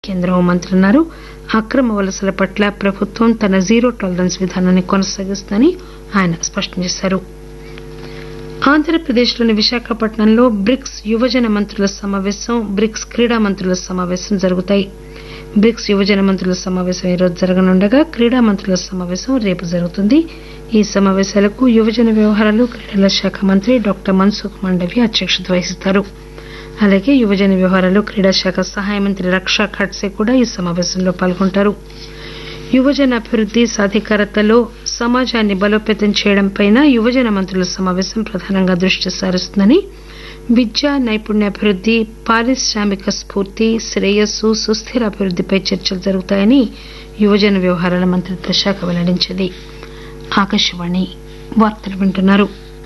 కేంద్ర హోంమంత్రి అన్నారు అక్రమ వలసల పట్ల ప్రభుత్వం తన జీరో టాలరెన్స్ విధానాన్ని కొనసాగిస్తుందని ఆయన స్పష్టం చేశారు ఆంధ్రప్రదేశ్లోని విశాఖపట్నంలో బ్రిక్స్ యువజన మంత్రుల సమావేశం బ్రిక్స్ క్రీడా మంత్రుల సమావేశం జరుగుతాయి బ్రిక్స్ యువజన మంత్రుల సమావేశం ఈరోజు జరగనుండగా క్రీడా మంత్రుల సమావేశం రేపు జరుగుతుంది ఈ సమావేశాలకు యువజన వ్యవహారాలు క్రీడల శాఖ మంత్రి డాక్టర్ మన్సుఖ్ మాండవ్య అధ్యక్షత వహిస్తారు అలాగే యువజన వ్యవహారాలు క్రీడా శాఖ సహాయ మంత్రి రక్షా ఖడ్సే కూడా ఈ సమావేశంలో పాల్గొంటారు యువజన అభివృద్ది సాధికారతలో సమాజాన్ని బలోపేతం చేయడంపై యువజన మంత్రుల సమావేశం ప్రధానంగా దృష్టి సారిస్తుందని విద్య నైపుణ్యాభివృద్ది పారిశ్రామిక స్ఫూర్తి శ్రేయస్సు సుస్థిర అభివృద్దిపై చర్చలు జరుగుతాయని యువజన వ్యవహారాల మంత్రిత్వ శాఖ వెల్లడించింది ఆకాశవాణి వార్తలు వింటున్నారు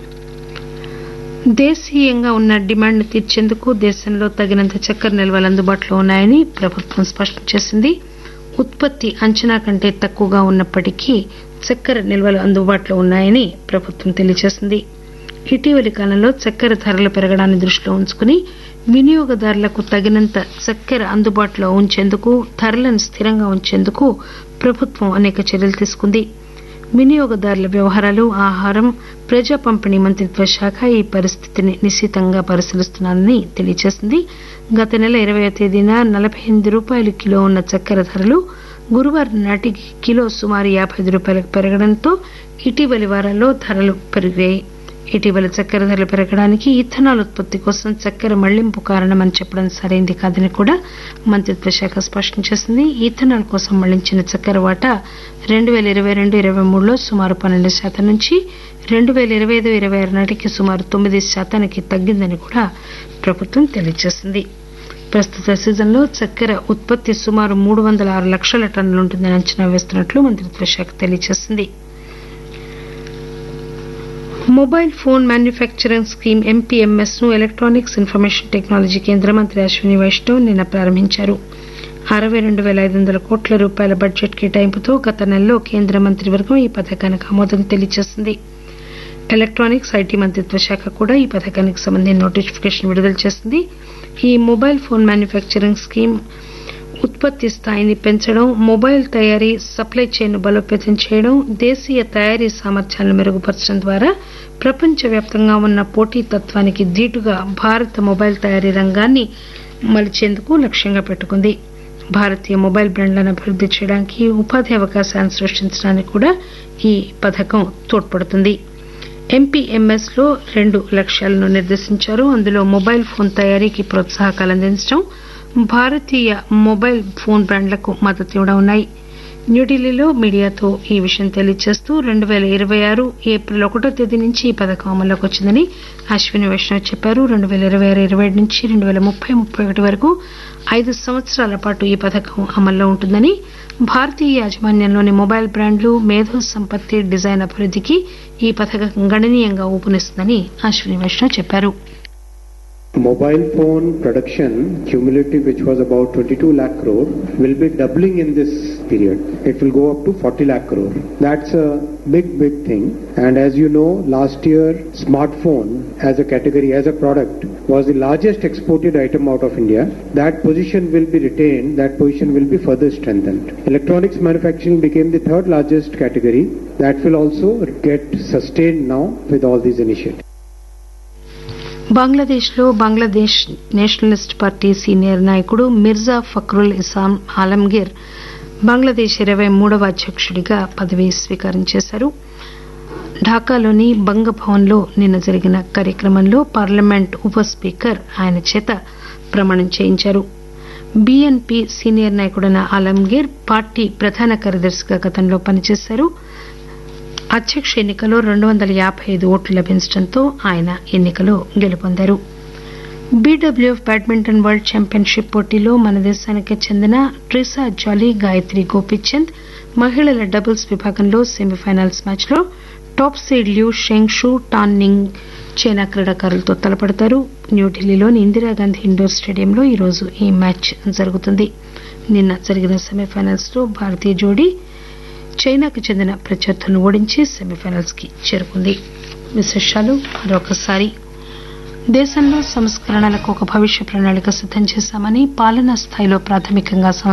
దేశీయంగా ఉన్న డిమాండ్ను తీర్చేందుకు దేశంలో తగినంత చక్కెర నిల్వలు అందుబాటులో ఉన్నాయని ప్రభుత్వం స్పష్టం చేసింది ఉత్పత్తి అంచనా కంటే తక్కువగా ఉన్నప్పటికీ చక్కెర నిల్వలు అందుబాటులో ఉన్నాయని ప్రభుత్వం తెలియజేసింది ఇటీవలి కాలంలో చక్కెర ధరలు పెరగడాన్ని దృష్టిలో ఉంచుకుని వినియోగదారులకు తగినంత చక్కెర అందుబాటులో ఉంచేందుకు ధరలను స్థిరంగా ఉంచేందుకు ప్రభుత్వం అనేక చర్యలు తీసుకుంది వినియోగదారుల వ్యవహారాలు ఆహారం ప్రజా పంపిణీ మంత్రిత్వ శాఖ ఈ పరిస్థితిని నిశితంగా పరిశీలిస్తున్నారని తెలియజేసింది గత నెల ఇరవై తేదీన నలబై ఎనిమిది రూపాయలు కిలో ఉన్న చక్కెర ధరలు గురువారం నాటికి కిలో సుమారు యాబై ఐదు రూపాయలకు పెరగడంతో ఇటీవలి వారాల్లో ధరలు పెరిగాయి ఇటీవల చక్కెర ధరలు పెరగడానికి ఇథనాల్ ఉత్పత్తి కోసం చక్కెర మళ్లింపు కారణమని చెప్పడం సరైంది కాదని కూడా మంత్రిత్వ శాఖ స్పష్టం చేసింది ఇథనాల్ కోసం మళ్లించిన చక్కెర వాటా రెండు పేల ఇరవై రెండు ఇరవై మూడులో సుమారు పన్నెండు శాతం నుంచి రెండు పేల ఇరవై ఐదు ఇరవై ఆరు నాటికి సుమారు తొమ్మిది శాతానికి తగ్గిందని కూడా ప్రభుత్వం తెలియజేసింది ప్రస్తుత సీజన్లో చక్కెర ఉత్పత్తి సుమారు మూడు వందల ఆరు లక్షల టన్నులుంటుందని అంచనా వేస్తున్నట్లు మంత్రిత్వ శాఖ తెలియజేసింది mobile phone manufacturing scheme MPMS ను ఎలక్టానిక్స్ ఇన్ఫర్మేషన్ టెక్నాలజీ కేంద్ర మంత్రి అశ్విని వైష్ణవ్ నిన్న ప్రారంభించారు అరవై రెండు పేల ఐదు వందల కోట్ల రూపాయల బడ్జెట్ కేటాయింపుతో గత నెలలో కేంద్ర మంత్రివర్గం ఈ పథకానికి ఆమోదం తెలియజేసింది ఎలక్టానిక్స్ ఐటీ మంత్రిత్వ శాఖ కూడా ఈ పథకానికి సంబంధించిన నోటిఫికేషన్ విడుదల చేసింది ఈ మొబైల్ ఫోన్ మ్యానుఫ్యాక్చరింగ్ స్కీమ్ ఉత్పత్తి స్థాయిని పెంచడం మొబైల్ తయారీ సప్లై చైన్ బలోపేతం చేయడం దేశీయ తయారీ సామర్థ్యాలను మెరుగుపరచడం ద్వారా ప్రపంచవ్యాప్తంగా ఉన్న పోటీతత్వానికి ధీటుగా భారత మొబైల్ తయారీ రంగాన్ని మలిచేందుకు లక్ష్యంగా పెట్టుకుంది భారతీయ మొబైల్ బ్రాండ్లను అభివృద్ది చేయడానికి ఉపాధి అవకాశాలను సృష్టించడానికి కూడా ఈ పథకం తోడ్పడుతుంది ఎంపీఎంఎస్ లో రెండు లక్ష్యాలను నిర్దేశించారు అందులో మొబైల్ ఫోన్ తయారీకి ప్రోత్సాహకాలు అందించడం భారతీయ మొబైల్ ఫోన్ బ్రాండ్లకు మద్దతు ఇవ్వడం ఉన్నాయి న్యూఢిల్లీలో మీడియాతో ఈ విషయం తెలియజేస్తూ రెండు పేల ఇరవై ఆరు ఏప్రిల్ ఒకటో తేదీ నుంచి ఈ పథకం అమల్లోకి వచ్చిందని అశ్విని వైష్ణవ్ చెప్పారు రెండు పేల ఇరవై ఆరు ఇరవై ఏడు నుంచి రెండు పేల ముప్పై ముప్పై ఒకటి వరకు ఐదు సంవత్సరాల పాటు ఈ పథకం అమల్లో ఉంటుందని భారతీయ యాజమాన్యంలోని మొబైల్ బ్రాండ్లు మేధో సంపత్తి డిజైన్ అభివృద్దికి ఈ పథకం గణనీయంగా ఊపునిస్తుందని అశ్విని వైష్ణవ్ చెప్పారు Mobile phone production cumulative which was about 22 lakh crore will be doubling in this period. It will go up to 40 lakh crore. That's a big, big thing. And as you know, last year smartphone as a category, as a product was the largest exported item out of India. That position will be retained. That position will be further strengthened. Electronics manufacturing became the third largest category. That will also get sustained now with all these initiatives. Bangladesh లో Bangladesh Nationalist party senior నాయకుడు మిర్జా ఫక్రుల్ ఇస్లాం ఆలంగీర్ బంగ్లాదేశ్ ఇరవై మూడవ అధ్యకుడిగా పదవీ స్వీకారం చేశారు ఢాకాలోని బంగభవన్ లో నిన్న జరిగిన కార్యక్రమంలో పార్లమెంట్ ఉప స్పీకర్ ఆయన చేత ప్రమాణం చేయించారు బీఎన్పీ సీనియర్ నాయకుడైన ఆలంగీర్ పార్టీ ప్రధాన కార్యదర్శిగా గతంలో పనిచేశారు అధ్యక్ష ఎన్నికలో రెండు వందల యాబై ఐదు ఓట్లు లభించడంతో ఆయన ఎన్నికలో గెలుపొందారు బీడబ్ల్యూఎఫ్ బ్యాడ్మింటన్ వరల్డ్ ఛాంపియన్షిప్ పోటీలో మన దేశానికి చెందిన ట్రిసా జాలీ గాయత్రి గోపీచంద్ మహిళల డబుల్స్ విభాగంలో సెమీఫైనల్స్ మ్యాచ్ లో టాప్ సీడ్ ల్యూ షెంగ్షూ టాన్ నింగ్ చైనా క్రీడాకారులతో తలపడతారు న్యూఢిల్లీలోని ఇందిరాగాంధీ ఇండోర్ స్టేడియంలో ఈరోజు ఈ మ్యాచ్ జరుగుతుంది నిన్న జరిగిన సెమీఫైనల్స్ లో భారతీయ జోడీ చైనాకు చెందిన ప్రత్యర్థులను ఓడించి సెమీఫైనల్స్ కి చేరుకుంది విశేషాలు మరొకసారి దేశంలో సంస్కరణలకు ఒక భవిష్య ప్రణాళిక సిద్దం చేశామని పాలనా స్థాయిలో ప్రాథమికంగా